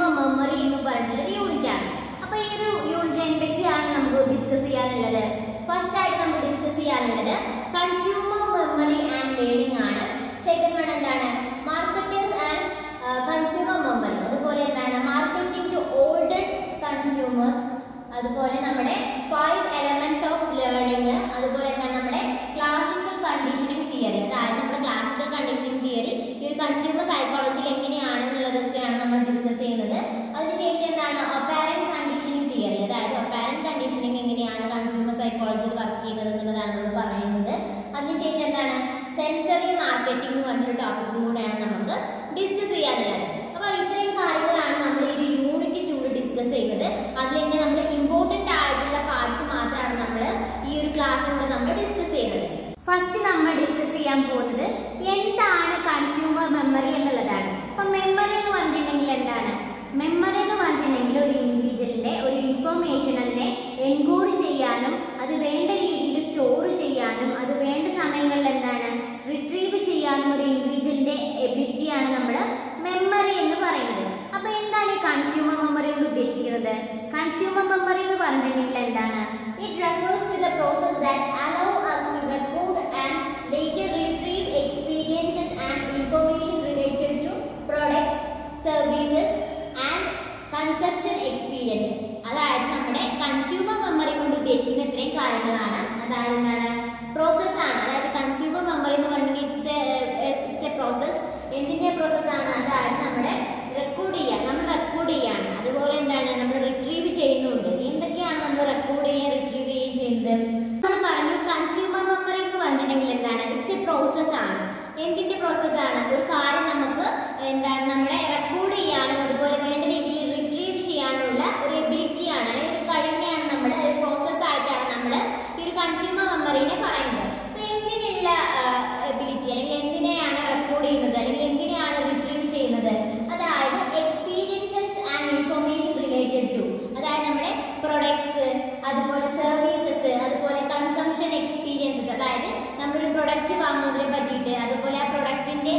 Consumer memory എന്ന് പറഞ്ഞിട്ടുള്ള ഒരു യൂണിറ്റ് ആണ് അപ്പൊ ഈ ഒരു യൂണിറ്റ് എന്തൊക്കെയാണ് നമുക്ക് ഡിസ്കസ് ചെയ്യാനുള്ളത് ഫസ്റ്റ് ആയിട്ട് നമുക്ക് ഡിസ്കസ് ചെയ്യാനുള്ളത് കൺസ്യൂമർ മെമ്മറി ആൻഡ് ലേണിംഗ് ആണ് സെക്കൻഡ് വൺ എന്താണ് മാർക്കറ്റേഴ്സ് ആൻഡ് കൺസ്യൂമർ മെമ്മറി അതുപോലെ എന്താണ് മാർക്കറ്റിംഗ് ടു ഓൾഡർ കൺസ്യൂമേഴ്സ് അതുപോലെ നമ്മുടെ ഫൈവ് എലമെന്റ്സ് ഓഫ് ലേണിംഗ് അതുപോലെ എന്താണ് നമ്മുടെ ക്ലാസിക്കൽ കണ്ടീഷനിങ് തിയറി അതായത് നമ്മുടെ ക്ലാസിക്കൽ കണ്ടീഷനിങ് തിയറി ഈ ഒരു കൺസ്യൂമർ സൈക്കോളജിയിൽ എങ്ങനെയാണെന്നുള്ളതൊക്കെയാണ് നമ്മൾ ഡിസ്കസ് ചെയ്യുന്നത് അതിനുശേഷം എന്താണ് അപ്പാരന്റ് കണ്ടീഷനിങ് തിയറി അതായത് അപ്പാരന്റ് കണ്ടീഷനിങ് എങ്ങനെയാണ് കൺസ്യൂമർ സൈക്കോളജിയിൽ വർക്ക് ചെയ്യുന്നത് എന്നുള്ളതാണ് നമ്മൾ പറയുന്നത് അതിനുശേഷം എന്താണ് സെൻസറി മാർക്കറ്റിംഗ് എന്ന് പറഞ്ഞൊരു ടോപ്പിക്കും കൂടെയാണ് നമുക്ക് ഡിസ്കസ് ചെയ്യാനുള്ളത് അപ്പൊ ഇത്രയും കാര്യങ്ങളാണ് നമ്മൾ ഈ ഒരു യൂണിറ്റ് ടൂല് ഡിസ്കസ് ചെയ്യുന്നത് അതിൽ തന്നെ നമ്മൾ ഇമ്പോർട്ടന്റ് ആയിട്ടുള്ള പാർട്സ് മാത്രമാണ് നമ്മൾ ഈ ഒരു ക്ലാസ്സിലൂടെ നമ്മൾ ഡിസ്കസ് ചെയ്യുന്നത് ഫസ്റ്റ് നമ്മൾ ഡിസ്കസ് ചെയ്യാൻ പോകുന്നത് എന്താണ് കൺസ്യൂമർ മെമ്മറി എന്നുള്ളതാണ് അപ്പൊ മെമ്മറി എന്ന് പറഞ്ഞിട്ടുണ്ടെങ്കിൽ എന്താണ് മെമ്മറി എന്ന് പറഞ്ഞിട്ടുണ്ടെങ്കിൽ ഒരു ഇൻഡിവിജ്വലിന്റെ ഒരു ഇൻഫർമേഷൻ അതിനെ എൻകോഡ് ചെയ്യാനും അത് വേണ്ട രീതിയിൽ സ്റ്റോർ ചെയ്യാനും അത് വേണ്ട സമയങ്ങളിൽ എന്താണ് റിട്രീവ് ചെയ്യാനും ഒരു ഇൻഡിവിജ്വലിന്റെ എബിലിറ്റിയാണ് നമ്മൾ മെമ്മറി എന്ന് പറയുന്നത് അപ്പൊ എന്താണ് ഈ കൺസ്യൂമർ മെമ്മറി കൊണ്ട് ഉദ്ദേശിക്കുന്നത് കൺസ്യൂമർ മെമ്മറി എന്ന് പറഞ്ഞിട്ടുണ്ടെങ്കിൽ എന്താണ് it refers to the process that allow us to record and later retrieve experiences and information related to products, services and consumption experience. അതായത് നമ്മുടെ കൺസ്യൂമർ മെമ്മറി കൊണ്ട് ഉദ്ദേശിക്കുന്ന ഇത്രയും കാര്യങ്ങളാണ് അതായത് എന്താണ് പ്രോസസ് ആണ് അതായത് കൺസ്യൂമർ മെമ്മറി എന്ന് പറഞ്ഞിട്ടുണ്ടെങ്കിൽ ഇറ്റ്സ് ഇറ്റ്സ് എ പ്രോസസ് എന്തിന്റെ പ്രോസസ് ആണ് അതായത് നമ്മുടെ റെക്കോർഡ് ചെയ്യാൻ നമ്മൾ റെക്കോർഡ് ചെയ്യാണ് അതുപോലെ എന്താണ് നമ്മൾ റിട്രീവ് ചെയ്യുന്നുണ്ട് എന്തൊക്കെയാണ് നമ്മൾ റെക്കോർഡ് ചെയ്യുകയും റിട്രീവ് ചെയ്യുകയും ചെയ്യുന്നത് നമ്മൾ പറഞ്ഞു കൺസ്യൂമർ മെമ്മറി എന്ന് പറഞ്ഞിട്ടുണ്ടെങ്കിൽ എന്താണ് ഇറ്റ്സ് എ പ്രോസസ് ആണ് എന്തിന്റെ പ്രോസസ് ആണ് ഒരു കാര്യം നമുക്ക് എന്താണ് നമ്മുടെ റെക്കോർഡ് ചെയ്യാനും അതുപോലെ വേണ്ട രീതിയിൽ റിട്രീവ് ചെയ്യാനുള്ള ഒരു എബിലിറ്റി ആണ് അല്ലെങ്കിൽ ഒരു കഴിവിനെയാണ് നമ്മൾ ഒരു പ്രോസസ് ആയിട്ടാണ് നമ്മൾ ഈ ഒരു കൺസ്യൂമർ മെമ്മറിനെ പറയുന്നത് അപ്പൊ എന്തിനുള്ള എബിലിറ്റി അല്ലെങ്കിൽ എന്തിനെയാണ് റെക്കോർഡ് ചെയ്യുന്നത് അല്ലെങ്കിൽ എന്തിനെയാണ് റിട്രീവ് ചെയ്യുന്നത് അതായത് experiences and information related to അതായത് നമ്മുടെ പ്രൊഡക്ട്സ് അതുപോലെ സർവീസസ് അതുപോലെ കൺസംഷൻ എക്സ്പീരിയൻസസ് അതായത് നമ്മളൊരു പ്രൊഡക്റ്റ് വാങ്ങുന്നതിനെ പറ്റിയിട്ട് അതുപോലെ ആ പ്രൊഡക്റ്റിന്റെ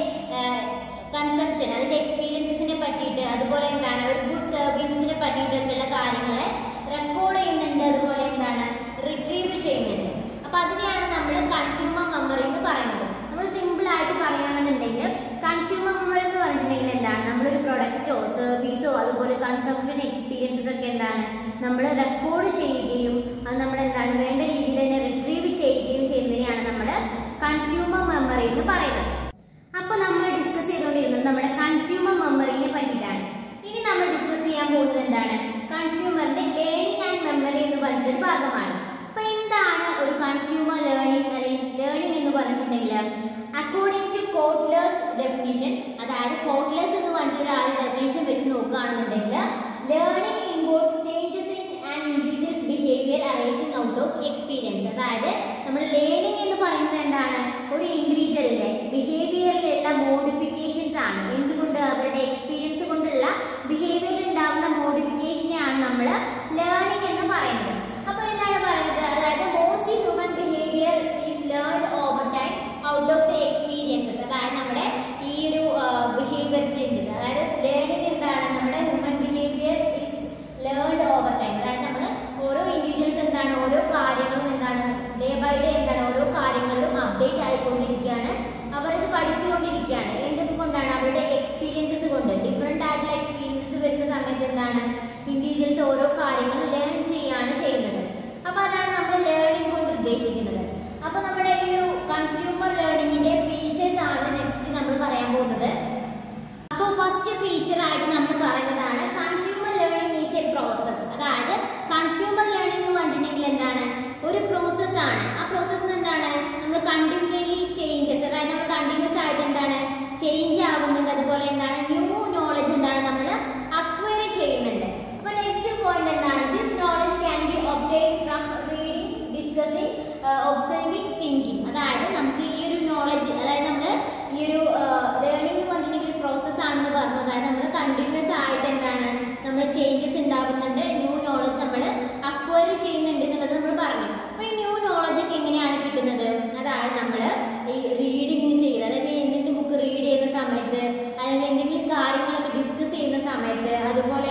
കൺസംഷൻ അതിന്റെ എക്സ്പീരിയൻസസിനെ പറ്റിയിട്ട് അതുപോലെ എന്താണ് ഒരു ഗുഡ് സർവീസസിനെ പറ്റിയിട്ടൊക്കെയുള്ള കാര്യങ്ങളെ റെക്കോർഡ് ചെയ്യുന്നുണ്ട് അതുപോലെ എന്താണ് റിട്രീവ് ചെയ്യുന്നുണ്ട് അപ്പൊ അതിനെയാണ് നമ്മൾ കൺസ്യൂമർ മെമ്മറി എന്ന് പറയുന്നത് നമ്മൾ സിമ്പിൾ ആയിട്ട് പറയുകയാണെന്നുണ്ടെങ്കിൽ കൺസ്യൂമർ മെമ്മറി എന്ന് പറഞ്ഞിട്ടുണ്ടെങ്കിൽ എന്താണ് നമ്മളൊരു പ്രൊഡക്റ്റോ സർവീസോ അതുപോലെ കൺസംഷൻ എക്സ്പീരിയൻസസ് ഒക്കെ എന്താണ് നമ്മൾ റെക്കോർഡ് ചെയ്യുകയും അത് നമ്മൾ എന്താണ് വേണ്ട രീതിയിൽ തന്നെ റിട്രീവ് ചെയ്യുകയും ചെയ്യുന്നതിനെയാണ് നമ്മൾ കൺസ്യൂമർ മെമ്മറി എന്ന് പറയുന്നത് അപ്പൊ നമ്മൾ ഡിസ്കസ് ചെയ്തുകൊണ്ടിരുന്നത് നമ്മുടെ കൺസ്യൂമർ മെമ്മറിനെ പറ്റിയിട്ടാണ് ഇനി നമ്മൾ ഡിസ്കസ് ചെയ്യാൻ പോകുന്നത് എന്താണ് കൺസ്യൂമറിന്റെ ലേണിംഗ് ആൻഡ് മെമ്മറി എന്ന് പറഞ്ഞിട്ടൊരു ഭാഗമാണ് അപ്പൊ എന്താണ് ഒരു കൺസ്യൂമർ ലേണിംഗ് അല്ലെങ്കിൽ ലേണിംഗ് എന്ന് പറഞ്ഞിട്ടുണ്ടെങ്കിൽ അക്കോർഡിംഗ് ടു കോട്ട്ലേഴ്സ് ഡെഫിനിഷൻ അതായത് കോട്ട്ലേഴ്സ് എന്ന് പറഞ്ഞിട്ട് ഒരാളുടെ ഡെഫിനിഷൻ വെച്ച് നോക്കുകയാണെന്നുണ്ടെങ്കിൽ learning involves changes in and individual's behaviour arising out of experience അതായത് നമ്മൾ ലേണിംഗ് എന്ന് പറയുന്നത് എന്താണ് ഒരു ഇൻഡിവിജ്വലിന്റെ ബിഹേവിയറിലുള്ള മോഡിഫിക്കേഷൻസ് ആണ് എന്തുകൊണ്ട് അവരുടെ എക്സ്പീരിയൻസ് കൊണ്ടുള്ള ബിഹേവിയറിൽ ഉണ്ടാകുന്ന മോഡിഫിക്കേഷനെയാണ് നമ്മൾ ലേണിംഗ് എന്ന് പറയുന്നത് അപ്പൊ എന്താണ് പറയുന്നത് അതായത് most human behaviour is learned over time out of the experiences അതായത് നമ്മുടെ ഈ ഒരു ബിഹേവിയർ ചേഞ്ചസ് അതായത് ലേണിംഗ് എന്താണ് നമ്മുടെ human behaviour is learned over time അതായത് നമ്മൾ ഓരോ ഇൻഡിവിജ്വൽസ് എന്താണ് ഓരോ കാര്യങ്ങളും എന്താണ് ഡേ ബൈ ഡേ എന്താണ് ഓരോ കാര്യങ്ങളിലും അപ്ഡേറ്റ് ആയിക്കൊണ്ടിരിക്കുകയാണ് അവരത് പഠിച്ചുകൊണ്ടിരിക്കുകയാണ് എന്തൊക്കെ കൊണ്ടാണ് അവരുടെ എക്സ്പീരിയൻസസ് കൊണ്ട് ഡിഫറെൻ്റ് ആയിട്ടുള്ള എക്സ്പീരിയൻസസ് വരുന്ന സമയത്ത് എന്താണ് ഇൻഡിവിജ്വൽസ് ഓരോ കാര്യങ്ങൾ ലേൺ ചെയ്യാണ് ചെയ്യുന്നത് അപ്പൊ അതാണ് നമ്മൾ ലേണിംഗ് കൊണ്ട് ഉദ്ദേശിക്കുന്നത് അപ്പൊ നമ്മുടെ ഈ ഒരു കൺസ്യൂമർ ലേണിംഗിന്റെ ഫീച്ചേഴ്സ് ആണ് നെക്സ്റ്റ് നമ്മൾ പറയാൻ പോകുന്നത് അപ്പോൾ ഫസ്റ്റ് ഫീച്ചർ ആയിട്ട് നമ്മൾ പറയുന്നതാണ് consumer learning is a process അതായത് കൺസ്യൂമർ ലേണിംഗ് എന്ന് പറഞ്ഞിട്ടുണ്ടെങ്കിൽ എന്താണ് ഒരു പ്രോസസ് ആണ് ആ പ്രോസസ് എന്താണ് നമ്മൾ കണ്ടിന്യൂലി ചേഞ്ചസ് അതായത് നമ്മൾ കണ്ടിന്യൂസ് ആയിട്ട് എന്താണ് ചേഞ്ച് ആവുന്നുണ്ട് അതുപോലെ എന്താണ് ന്യൂ നോളജ് എന്താണ് നമ്മൾ അക്വയർ ചെയ്യുന്നുണ്ട് അപ്പൊ നെക്സ്റ്റ് പോയിന്റ് എന്താണ് this knowledge can be obtain from reading discussing observing thinking അതായത് നമുക്ക് ഈ ഒരു നോളജ് അതായത് നമ്മൾ ഈ ഒരു ലേണിംഗ് എന്ന് പറഞ്ഞിട്ടുണ്ടെങ്കിൽ ഒരു പ്രോസസ് ആണെന്ന് പറഞ്ഞു അതായത് നമ്മൾ കണ്ടിന്യൂസ് ആയിട്ട് എന്താണ് നമ്മൾ ചേഞ്ചസ് ഉണ്ടാകുന്നുണ്ട് ന്യൂ നോളജ് നമ്മൾ അക്വയർ ചെയ്യുന്നുണ്ട് എന്നുള്ളത് നമ്മൾ പറഞ്ഞു അപ്പൊ ഈ ന്യൂ നോളജ് ഒക്കെ എങ്ങനെയാണ് കിട്ടുന്നത് അതായത് നമ്മൾ ഈ റീഡിങ് ചെയ്ത് അതായത് എന്തെങ്കിലും ബുക്ക് റീഡ് ചെയ്യുന്ന സമയത്ത് അല്ലെങ്കിൽ എന്തെങ്കിലും കാര്യങ്ങളൊക്കെ ഡിസ്കസ് ചെയ്യുന്ന സമയത്ത് അതുപോലെ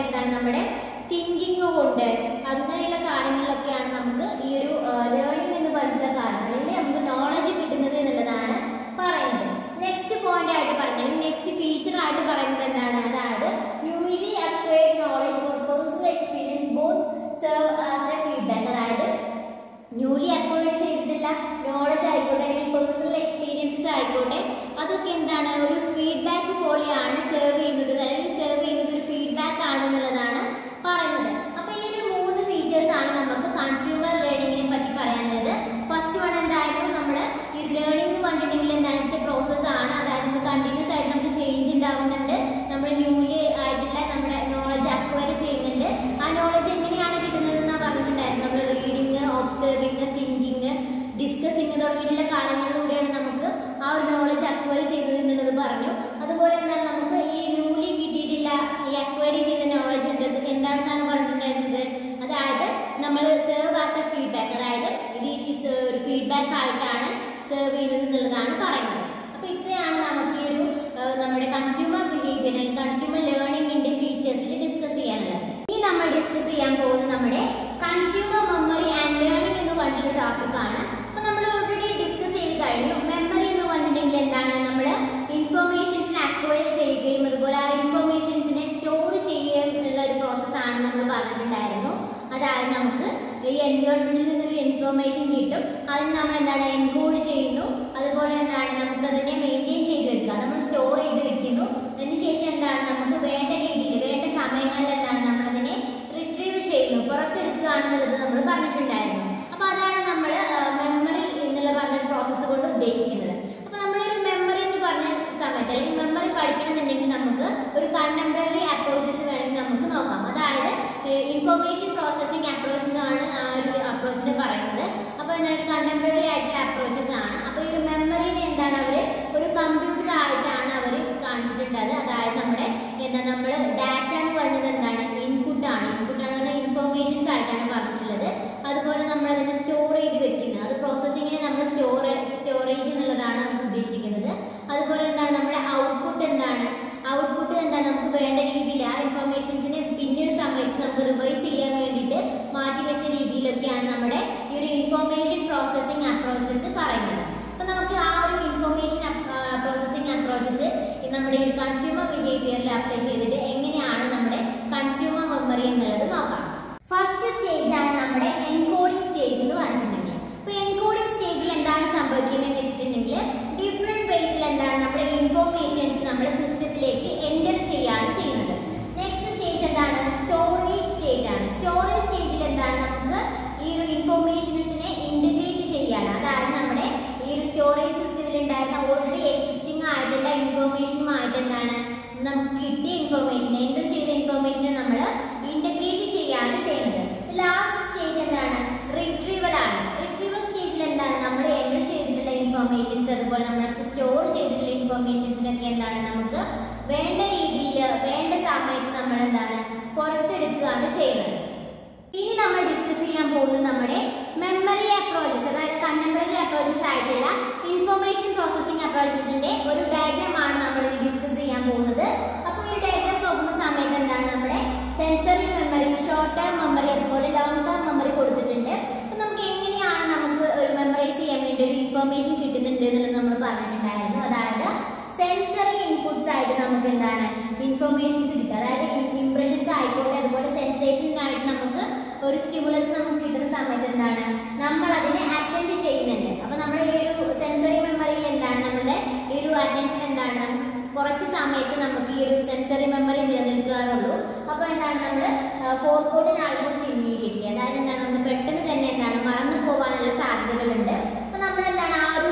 ഉണ്ട് അങ്ങനെയുള്ള കാര്യങ്ങളിലൊക്കെയാണ് നമുക്ക് ഈ ഒരു ലേണിംഗ് എന്ന് പറഞ്ഞിട്ടുള്ള കാര്യം അല്ലെങ്കിൽ നമുക്ക് നോളജ് കിട്ടുന്നത് എന്നുള്ളതാണ് പറയുന്നത് നെക്സ്റ്റ് പോയിന്റ് ആയിട്ട് പറയുന്നത് നെക്സ്റ്റ് ഫീച്ചർ ആയിട്ട് പറയുന്നത് എന്താണ് അതായത് newly acquired knowledge for personal experience both serve as a feedback അതായത് ന്യൂലി അക്വയർ ചെയ്തിട്ടുള്ള നോളജ് ആയിക്കോട്ടെ അല്ലെങ്കിൽ പേഴ്സണൽ എക്സ്പീരിയൻസസ് ആയിക്കോട്ടെ അതൊക്കെ എന്താണ് ഒരു ഫീഡ്ബാക്ക് പോലെയാണ് സെർവ് ചെയ്യുന്നത് അല്ലെങ്കിൽ സെർവ് ചെയ്യുന്നത് ഒരു ഫീഡ്ബാക്ക് ആണ് എന്നുള്ളതാണ് പറയുന്നത് അപ്പൊ ഈ ഒരു മൂന്ന് ഫീച്ചേഴ്സ് ആണ് നമുക്ക് കൺസ്യൂമർ ലേണിംഗിനെ പറ്റി പറയാനുള്ളത് ഫസ്റ്റ് വൺ എന്തായിരുന്നു നമ്മൾ ഈ ലേണിംഗ് എന്ന് പറഞ്ഞിട്ടുണ്ടെങ്കിൽ എന്താണ് ഇറ്റ്സ് എ പ്രോസസ് ആണ് അതായത് നമ്മൾ കണ്ടിന്യൂസ് ആയിട്ട് നമുക്ക് ചേഞ്ച് ഉണ്ടാവുന്നുണ്ട് നമ്മൾ ന്യൂലി ആയിട്ടുള്ള നമ്മുടെ നോളജ് അക്വയർ ചെയ്യുന്നുണ്ട് ആ നോളജ് എങ്ങനെയാണ് കിട്ടുന്നത് എന്നാ പറഞ്ഞിട്ടുണ്ടായിരുന്നു നമ്മൾ റീഡിങ് ഒബ്സർവിങ് തിങ്കിങ് ഡിസ്കസിങ് തുടങ്ങിയിട്ടുള്ള കാര്യങ്ങളിലൂടെയാണ് നമുക്ക് ആ ഒരു നോളജ് അക്വയർ ചെയ്തത് എന്നുള്ളത് പറഞ്ഞു അതുപോലെ എന്താണ് നമുക്ക് ഈ ന്യൂലി കിട്ടിയിട്ടില്ല ഈ അക്വയർ ചെയ്ത നോളജ് എന്താണെന്നാണ് പറഞ്ഞിട്ടുണ്ടായിരുന്നത് അതായത് നമ്മൾ സെർവ് ആസ് എ ഫീഡ്ബാക്ക് അതായത് ഇത് ഈ സ- ഒരു ഫീഡ്ബാക്ക് ആയിട്ടാണ് സെർവ് ചെയ്യുന്നത് എന്നുള്ളതാണ് പറയുന്നത് അപ്പൊ ഇത്രയാണ് നമുക്ക് ഈ ഒരു ആ, നമ്മുടെ കൺസ്യൂമർ ബിഹേവിയർ അല്ലെങ്കിൽ കൺസ്യൂമർ ലേണിംഗിന്റെ ഫീച്ചേഴ്സിൽ ഡിസ്കസ് ചെയ്യാനുള്ളത് ഇനി നമ്മൾ ഡിസ്കസ് ചെയ്യാൻ പോകുന്നത് നമ്മുടെ കൺസ്യൂമർ മെമ്മറി ആൻഡ് ലേണിംഗ് എന്ന് പറഞ്ഞിട്ടൊരു ടോപ്പിക് ആണ് അപ്പൊ നമ്മൾ ഓൾറെഡി ഡിസ്കസ് ചെയ്ത് കഴിഞ്ഞു മെമ്മറി എന്ന് പറഞ്ഞിട്ടുണ്ടെങ്കിൽ എന്താണ് നമ്മൾ ഇൻഫർമേഷൻസിനെ അക്വയർ ചെയ്യുകയും അതുപോലെ ആ ഇൻഫർമേഷൻസിനെ സ്റ്റോർ ചെയ്യാനുള്ള ഒരു പ്രോസസ്സാണ് നമ്മൾ പറഞ്ഞിട്ടുണ്ടായിരുന്നു അതായത് നമുക്ക് ഈ എൻവയോൺമെന്റിൽ നിന്നൊരു ഇൻഫർമേഷൻ കിട്ടും അതിന് നമ്മൾ എന്താണ് എൻകോഡ് ചെയ്യുന്നു അതുപോലെ എന്താണ് നമുക്ക് അതിനെ മെയിൻറ്റെയിൻ ചെയ്ത് വെക്കുക നമ്മൾ സ്റ്റോർ ചെയ്ത് വെക്കുന്നു അതിനുശേഷം എന്താണ് നമുക്ക് വേണ്ട രീതിയിൽ വേണ്ട സമയങ്ങളിൽ എന്താണ് നമ്മളതിനെ റിട്രീവ് ചെയ്യുന്നു പുറത്തെടുക്കുകയാണെന്നുള്ളത് നമ്മൾ പറഞ്ഞിട്ടുണ്ടായിരുന്നു അപ്പൊ അതാണ് നമ്മൾ മെമ്മറി എന്നുള്ള പറഞ്ഞ പ്രോസസ്സ് കൊണ്ട് ഉദ്ദേശിക്കുന്നത് അപ്പൊ നമ്മളൊരു മെമ്മറി എന്ന് പറഞ്ഞ സമയത്ത് അല്ലെങ്കിൽ മെമ്മറി പഠിക്കണമെന്നുണ്ടെങ്കിൽ നമുക്ക് ഒരു കണ്ടംപററി അപ്രോച്ചസ് വേണമെങ്കിൽ നമുക്ക് നോക്കാം അതായത് ഇൻഫർമേഷൻ പ്രോസസ്സിംഗ് അപ്രോച്ച് എന്നാണ് ആ ഒരു അപ്രോച്ചിനെ പറയുന്നത് അപ്പൊ എന്താണ് കണ്ടംപററി ആയിട്ടുള്ള അപ്രോച്ചസ് ആണ് അപ്പൊ ഈ ഒരു മെമ്മറിനെ എന്താണ് അവര് ഒരു കമ്പ്യൂട്ടർ ആയിട്ടാണ് അവർ കാണിച്ചിട്ടുള്ളത് അതായത് നമ്മുടെ എന്താ നമ്മൾ ഡാറ്റ എന്ന് പറയുന്നത് എന്താണ് ഇൻപുട്ട് ആണ് ഇൻപുട്ട് ആണ് പറഞ്ഞാൽ ഇൻഫർമേഷൻസ് ആയിട്ടാണ് പറഞ്ഞിട്ടുള്ളത് അതുപോലെ നമ്മൾ അതിനെ സ്റ്റോർ ചെയ്ത് വെക്കുന്നത് അത് പ്രോസസ്സിങ്ങിനെ നമ്മൾ സ്റ്റോർ സ്റ്റോറേജ് എന്നുള്ളതാണ് നമ്മൾ ഉദ്ദേശിക്കുന്നത് അതുപോലെ എന്താണ് നമ്മുടെ ഔട്ട്പുട്ട് എന്താണ് ഔട്ട്പുട്ട് എന്താണ് നമുക്ക് വേണ്ട രീതിയിൽ ആ ഇൻഫർമേഷൻസിനെ പിന്നീട് സമയത്ത് നമുക്ക് റിവൈസ് ചെയ്യാൻ വേണ്ടിയിട്ട് മാറ്റിവെച്ച രീതിയിലൊക്കെയാണ് നമ്മുടെ ഈ ഒരു ഇൻഫർമേഷൻ പ്രോസസ്സിംഗ് അപ്രോച്ചസ് പറയുന്നത് അപ്പൊ നമുക്ക് ആ ഒരു ഇൻഫർമേഷൻ പ്രോസസ്സിംഗ് അപ്രോച്ചസ് നമ്മുടെ ഈ കൺസ്യൂമർ ബിഹേവിയറിൽ അപ്ലൈ ചെയ്തിട്ട് എങ്ങനെയാണ് നമ്മുടെ കൺസ്യൂമർ മെമ്മറി എന്നുള്ളത് നോക്കാം ഫസ്റ്റ് സ്റ്റേജ് ആണ് നമ്മുടെ എൻകോഡിംഗ് സ്റ്റേജ് എന്ന് പറഞ്ഞിട്ടുണ്ടെങ്കിൽ അപ്പൊ എൻകോഡിംഗ് സ്റ്റേജിൽ എന്താണ് സംഭവിക്കുന്നത് എന്ന് വെച്ചിട്ടുണ്ടെങ്കിൽ ഡിഫറെന്റ് വേസിൽ എന്താണ് നമ്മുടെ ഇൻഫോർമേഷൻസ് നമ്മുടെ സിസ്റ്റത്തിലേക്ക് എൻ്റർ ചെയ്യാണ് ചെയ്യുന്നത് നെക്സ്റ്റ് സ്റ്റേജ് എന്താണ് സ്റ്റോറേജ് സ്റ്റേജ് ആണ് സ്റ്റോറേജ് സ്റ്റേജിൽ എന്താണ് നമുക്ക് ഈ ഒരു ഇൻഫോർമേഷൻസിനെ ഇന്റഗ്രേറ്റ് ചെയ്യാണ് അതായത് നമ്മുടെ ഈ ഒരു സ്റ്റോറേജ് സിസ്റ്റത്തിൽ ഉണ്ടായിരുന്ന ഓൾറെഡി എക്സിസ്റ്റിംഗ് ആയിട്ടുള്ള ഇൻഫോർമേഷനുമായിട്ട് എന്താണ് നമുക്ക് കിട്ടിയ ഇൻഫോർമേഷൻ എൻ്റർ ചെയ്ത ഇൻഫോർമേഷനെ നമ്മൾ ഇന്റഗ്രേറ്റ് ചെയ്യാണ് ചെയ്യുന്നത് ലാസ്റ്റ് സ്റ്റേജ് എന്താണ് റിട്രീവൽ ആണ് റിട്രീവൽ സ്റ്റേജിൽ എന്താണ് നമ്മൾ എൻ്റർ ചെയ്തിട്ടുള്ള ഇൻഫോർമേഷൻസ് അതുപോലെ നമ്മൾ സ്റ്റോർ ചെയ്തിട്ടുള്ള ഇൻഫോർമേഷൻസിനൊക്കെ എന്താണ് നമുക്ക് വേണ്ട രീതിയിൽ വേണ്ട സമയത്ത് നമ്മൾ എന്താണ് പുറത്തെടുക്കുകയാണ് ചെയ്യുന്നത് ഇനി നമ്മൾ ഡിസ്കസ് ചെയ്യാൻ പോകുന്നത് നമ്മുടെ മെമ്മറി അപ്രോച്ചസ് അതായത് കണ്ടംപററി അപ്രോച്ചസ് ആയിട്ടുള്ള ഇൻഫർമേഷൻ പ്രോസസ്സിംഗ് അപ്രോച്ചസിന്റെ ഒരു ഡയഗ്രാം ആണ് നമ്മൾ ഡിസ്കസ് ചെയ്യാൻ പോകുന്നത് അപ്പോൾ ഈ ഡയഗ്രാം നോക്കുന്ന സമയത്ത് എന്താണ് നമ്മുടെ sensory memory short term memory അതുപോലെ ലോങ് ടേം മെമ്മറി കൊടുത്തിട്ടുണ്ട് അപ്പോൾ നമുക്ക് എങ്ങനെയാണ് നമുക്ക് ഒരു മെമ്മറൈസ് ചെയ്യാൻ വേണ്ടി ഒരു ഇൻഫർമേഷൻ കിട്ടുന്നുണ്ട് എന്നുള്ളത് നമ്മൾ പറഞ്ഞിട്ടുണ്ടായിരുന്നു അതായത് സെൻസറി ഇൻപുട്സ് ആയിട്ട് നമുക്ക് എന്താണ് ഇൻഫർമേഷൻസ് കിട്ടുക അതായത് ഇംപ്രഷൻസ് ആയിക്കോട്ടെ അതുപോലെ സെൻസേഷൻ ആയിട്ട് നമുക്ക് ഒരു സ്റ്റിമുലസ് നമുക്ക് കിട്ടുന്ന സമയത്ത് എന്താണ് നമ്മൾ അതിനെ അറ്റൻഡ് ചെയ്യുന്നുണ്ട് അപ്പൊ നമ്മുടെ ഈ ഒരു സെൻസറി മെമ്മറിയിൽ എന്താണ് നമ്മുടെ ഈ ഒരു അറ്റൻഷൻ എന്താണ് നമുക്ക് കുറച്ച് സമയത്ത് നമുക്ക് ഈ ഒരു സെൻസറി മെമ്മറി നിലനിൽക്കാറുള്ളൂ അപ്പൊ എന്താണ് നമ്മൾ ഫോർകോട്ടിന് ആൾമോസ്റ്റ് ഇമ്മീഡിയറ്റ്ലി അതായത് എന്താണ് നമ്മൾ പെട്ടെന്ന് തന്നെ എന്താണ് മറന്നു പോകാനുള്ള സാധ്യതകളുണ്ട് അപ്പൊ നമ്മൾ എന്താണ് ആ ഒരു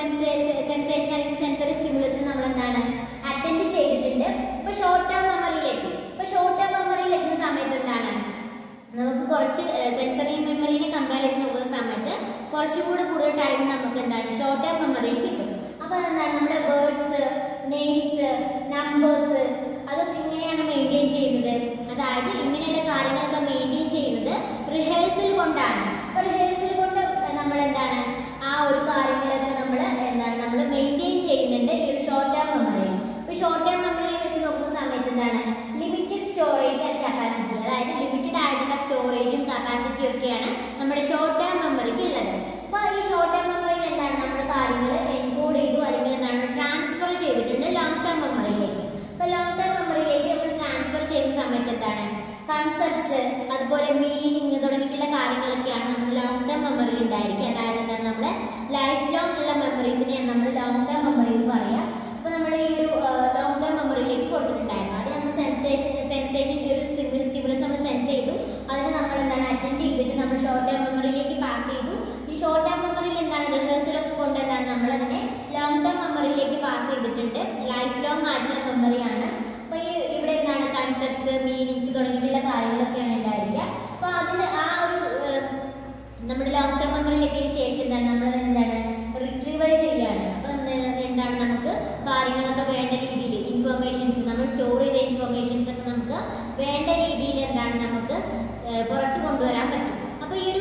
സെൻസേഷൻ അല്ലെങ്കിൽ സെൻസറി സ്റ്റിമുലസ് നമ്മൾ എന്താണ് അറ്റൻഡ് ചെയ്തിട്ടുണ്ട് ഇപ്പൊ ഷോർട്ട് ടേം മെമ്മറിയിലെത്തി ഇപ്പൊ ഷോർട്ട് ടേം മെമ്മറിയിൽ എത്തുന്ന സമയത്ത് എന്താണ് നമുക്ക് കുറച്ച് സെൻസറി മെമ്മറിനെ കമ്പയർ ചെയ്ത് നോക്കുന്ന സമയത്ത് കുറച്ചുകൂടി കൂടുതൽ ടൈം നമുക്ക് എന്താണ് ഷോർട്ട് ടേം മെമ്മറിയിൽ കിട്ടും അപ്പൊ എന്താണ് നമ്മുടെ വേർഡ്സ് നെയിംസ് നമ്പേഴ്സ് അതൊക്കെ ഇങ്ങനെയാണ് മെയിൻറ്റെയിൻ ചെയ്യുന്നത് അതായത് ഇങ്ങനെയുള്ള കാര്യങ്ങളൊക്കെ മെയിൻറ്റെയിൻ ചെയ്യുന്നത് റിഹേഴ്സൽ കൊണ്ടാണ് അപ്പൊ റിഹേഴ്സൽ കൊണ്ട് നമ്മൾ എന്താണ് ആ ഒരു കാര്യങ്ങളൊക്കെ നമ്മൾ എന്താണ് നമ്മൾ മെയിൻറ്റെയിൻ ചെയ്യുന്നുണ്ട് ഈ ഒരു ഷോർട്ട് ടേം മെമ്മറിയിൽ ഇപ്പൊ ഷോർട്ട് ടേം മെമ്മറിയിൽ വെച്ച് നോക്കുന്ന സമയത്ത് എന്താണ് ലിമിറ്റഡ് സ്റ്റോറേജ് ആൻഡ് കപ്പാസിറ്റി അതായത് ലിമിറ്റഡ് ആയിട്ടുള്ള കപ്പാസിറ്റി ഒക്കെയാണ് നമ്മുടെ ഷോർട്ട് ടേം മെമ്മറിക്ക് ഉള്ളത് അപ്പോൾ ഈ ഷോർട്ട് ടേം മെമ്മറിയിൽ എന്താണ് നമ്മൾ കാര്യങ്ങൾ എൻകോഡ് ചെയ്തു അല്ലെങ്കിൽ എന്താണ് ട്രാൻസ്ഫർ ചെയ്തിട്ടുണ്ട് ലോങ് ടേം മെമ്മറിയിലേക്ക് അപ്പോൾ ലോങ് ടേം മെമ്മറിയിലേക്ക് നമ്മൾ ട്രാൻസ്ഫർ ചെയ്യുന്ന സമയത്ത് എന്താണ് കൺസെപ്റ്റ്സ് അതുപോലെ മീനിങ് തുടങ്ങിയിട്ടുള്ള കാര്യങ്ങളൊക്കെയാണ് നമ്മൾ ലോങ് ടേം മെമ്മറിയിൽ ഉണ്ടായിരിക്കുക അതായത് എന്താണ് നമ്മുടെ ലൈഫ് ലോങ് ഉള്ള മെമ്മറീസിനെയാണ് നമ്മൾ ലോങ് ടേം മെമ്മറി എന്ന് പറയാം അപ്പോൾ നമ്മൾ ഈ ഒരു ലോങ് ടേം മെമ്മറിയിലേക്ക് കൊടുത്തിട്ടുണ്ടായിരുന്നു അത് നമ്മൾ സെൻസേഷൻ സെൻസേഷൻ്റെ ഒരു സിമ്പിൾ സ്റ്റിമുലസ് നമ്മൾ സെൻസ് ചെയ്തു അതിന് നമ്മൾ എന്താണ് അറ്റൻഡ് ചെയ്തിട്ട് നമ്മൾ ഷോർട്ട് ടേം മെമ്മറിയിലേക്ക് പാസ് ചെയ്തു ഈ ഷോർട്ട് ടേം മെമ്മറിയിൽ എന്താണ് റിഹേഴ്സലൊക്കെ കൊണ്ട് എന്താണ് നമ്മൾ അതിനെ ലോങ് ടേം മെമ്മറിയിലേക്ക് പാസ് ചെയ്തിട്ടുണ്ട് ലൈഫ് ലോങ് ആയിട്ടുള്ള മെമ്മറിയാണ് അപ്പോൾ ഈ ഇവിടെ എന്താണ് കൺസെപ്റ്റ്സ് മീനിങ്സ് തുടങ്ങിയിട്ടുള്ള കാര്യങ്ങളൊക്കെയാണ് ഉണ്ടായിരിക്കുക അപ്പോൾ അതിന് ആ ഒരു ഏഹ്, നമ്മുടെ ലോങ് ടേം മെമ്മറിയിലേക്ക് ശേഷം എന്താണ് നമ്മൾ എന്താണ് റിട്രീവൽ ചെയ്യാണ് അപ്പോൾ എന്താണ് നമുക്ക് കാര്യങ്ങളൊക്കെ വേണ്ട രീതിയിൽ ഇൻഫർമേഷൻസ് നമ്മൾ സ്റ്റോർ ചെയ്ത ഇൻഫർമേഷൻസ് ഒക്കെ നമുക്ക് വേണ്ട രീതിയിൽ എന്താണ് നമുക്ക് ഏഹ്, പുറത്ത് കൊണ്ടുവരാൻ പറ്റും അപ്പോൾ ഈ ഒരു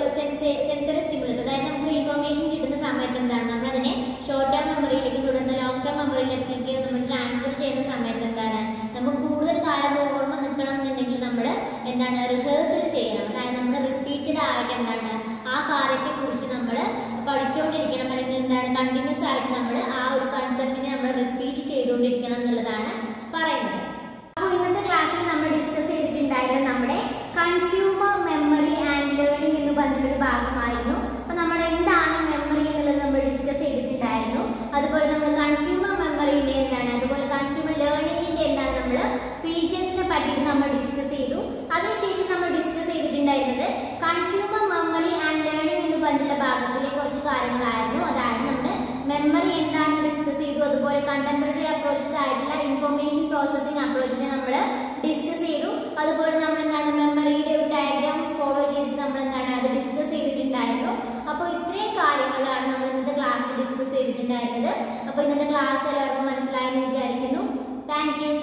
സെൻസറി സ്റ്റിമുലസ് അതായത് നമുക്ക് ഇൻഫർമേഷൻ കിട്ടുന്ന സമയത്ത് എന്താണ് നമ്മൾ അതിനെ ഷോർട്ട് ടേം മെമ്മറിയിലേക്ക് തുടർന്ന് ലോങ് ടേം മെമ്മറിയിലേക്ക് നമ്മൾ ട്രാൻസ്ഫർ ചെയ്യുന്ന സമയത്ത് എന്താണ് നമുക്ക് കൂടുതൽ കാലം ഓർമ്മ നിൽക്കണം എന്നുണ്ടെങ്കിൽ നമ്മൾ എന്താണ് റിഹേഴ്സൽ ചെയ്യണം അതായത് നമ്മൾ റിപ്പീറ്റഡ് ആയിട്ട് എന്താണ് ആ കാര്യത്തെ കുറിച്ച് നമ്മൾ പഠിച്ചുകൊണ്ടിരിക്കണം അല്ലെങ്കിൽ എന്താണ് കണ്ടിന്യൂസ് ആയിട്ട് നമ്മൾ ആ ഒരു കൺസെപ്റ്റിനെ നമ്മൾ റിപ്പീറ്റ് ചെയ്തുകൊണ്ടിരിക്കണം എന്നുള്ളതാണ് പറയുന്നത് അപ്പോൾ ഇന്നത്തെ ക്ലാസ്സിൽ നമ്മൾ ഡിസ്കസ് ചെയ്തിട്ടുണ്ടായിരുന്നത് നമ്മുടെ കൺസ്യൂമർ മെമ്മറി ആൻഡ് ലേണിംഗ് എന്ന് പറഞ്ഞിട്ടൊരു ഭാഗമായിരുന്നു അപ്പോൾ നമ്മൾ എന്താണ് മെമ്മറി എന്നുള്ളത് നമ്മൾ ഡിസ്കസ് ചെയ്തിട്ടുണ്ടായിരുന്നു അതുപോലെ നമ്മൾ കൺസ്യൂമർ മെമ്മറിന്റെ എന്താണ് അതുപോലെ കൺസ്യൂമർ ലേണിംഗിന്റെ എന്താണ് നമ്മൾ ഫീച്ചേഴ്സിനെ പറ്റിയിട്ട് നമ്മൾ ഡിസ്കസ് ചെയ്തു അതിനുശേഷം നമ്മൾ ഡിസ്കസ് ചെയ്തിട്ടുണ്ടായിരുന്നത് കൺസ്യൂമർ മെമ്മറി ആൻഡ് ലേണിംഗ് എന്ന് പറഞ്ഞിട്ടുള്ള ഭാഗത്തിലെ കുറച്ച് കാര്യങ്ങളായിരുന്നു അതായത് നമ്മൾ മെമ്മറി എന്താണെന്ന് ഡിസ്കസ് ചെയ്തു അതുപോലെ കണ്ടംപററി അപ്രോച്ചസ് ആയിട്ടുള്ള ഇൻഫർമേഷൻ പ്രോസസ്സിംഗ് അപ്രോച്ചിനെ നമ്മൾ ഡിസ്കസ് ചെയ്തു അതുപോലെ നമ്മൾ എന്താണ് മെമ്മറിയുടെ ഒരു ഡയഗ്രാം ഫോളോ ചെയ്തിട്ട് നമ്മൾ എന്താണ് അത് ഡിസ്കസ് ചെയ്തിട്ടുണ്ടായിരുന്നു അപ്പോൾ ഇത്രയും കാര്യങ്ങളാണ് നമ്മൾ ഇന്നത്തെ ക്ലാസ്സിൽ ഡിസ്കസ് ചെയ്തിട്ടുണ്ടായിരുന്നത് അപ്പോൾ ഇന്നത്തെ ക്ലാസ് എല്ലാവർക്കും മനസ്സിലായെന്ന് വിചാരിക്കുന്നു താങ്ക് യു